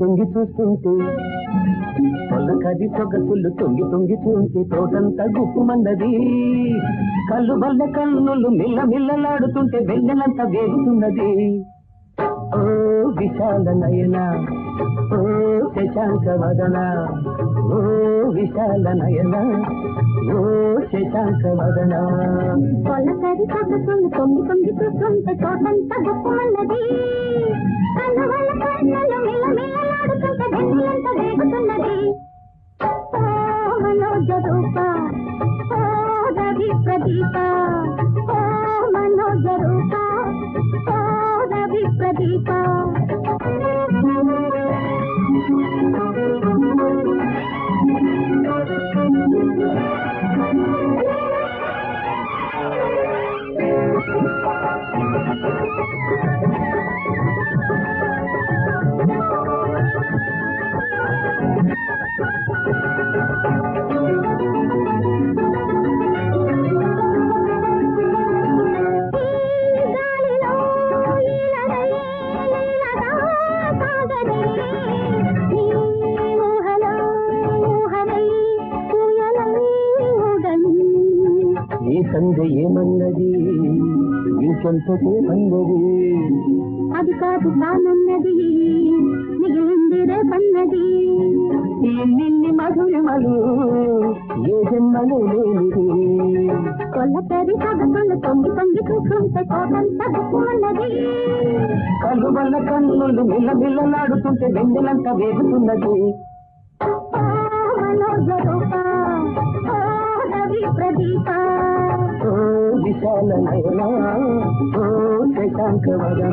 తొంగి చూస్తుంటే పొల్లకది సొగసులు తొంగి తొంగి చూంటే తోటంతా గుప్పుమన్నది కళ్ళు వల్ల కన్నులు మిల్ల మిల్లలాడుతుంటే వెన్నెలంతా వేగుతున్నది ఓ విశాల నయన ఓ శశాంక వదన ఓ విశాల నయన ఓ శశాంక వదన పొలకరి సొగసులు తొంగి తొంగి చూస్తుంటే తోటంతా గొప్పమన్నది కనువల కన్నులు మిల్ల మిల్లలాడుతుంటే వెన్నెలంత వేగుతున్నది ఓ మనోజ రూప ఓ రవి ప్రదీప ఓ మనోజ రూప ఓ రవి ప్రదీప గాలిలో ఈలనై లీలగా సాగని నీ ఊహలో ఊహనై ఊయలై ఊగని ఈ సంధ్య ఏమన్నది ఇంకెంతసేమన్నది అది కాదు తానున్నది మిగిలింది రేపన్నది ఇన్నిన్ని మధురిమలు ఏ జన్మలో లేనిది కొల్లతరి సగసులు తొంగి తొంగి చూస్తుంటే కోటంతా గుప్పున్నది కళ్ళు వల్ల కన్నులు మిల్ల మిల్లలాడుతుంటే వెన్నెలంతా వేగుతున్నది ఓ మనోజ రూప ఓ రవి ప్రదీప ఓ విశాల నయన ఓ శశాంక వదన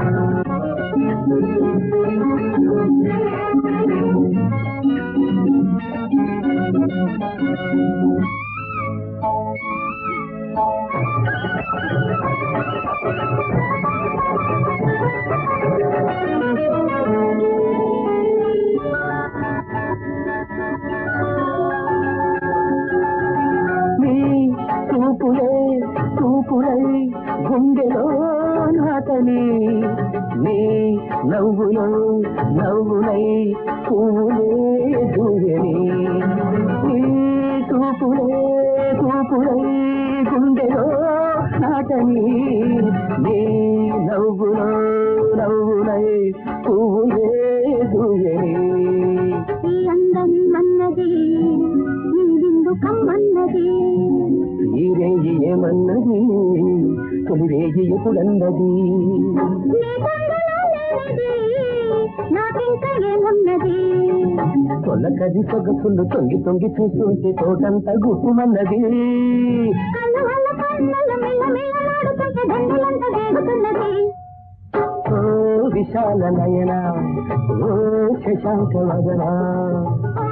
నీ చూపులే చూపులై గుండెలో నాతని నీ నవ్వులో నవ్వులై పువ్వులే దూయని నీ చూపులే చూపులై గుండెలో నాటని నీ నవ్వులో నవ్వులై పువ్వులే దూయని ఈ అందం అన్నది నీ విందు కమ్మన్నది ఈ రేగి ఏమన్నది తొలి రేగి ఎప్పుడన్నది నీ బంధలో లేనిది నాకింక ఏమున్నది తొలకది సొగసులు తొంగి తొంగి చూస్తుంటే తోటంతా గుప్పుమన్నది కళ్ళు వల్ల కన్నులు మిల్ల మిల్లలాడుతుంటే దండలంత వేగుతున్నది ఓ విశాల నయన ఓ శశాంక వదన ఓ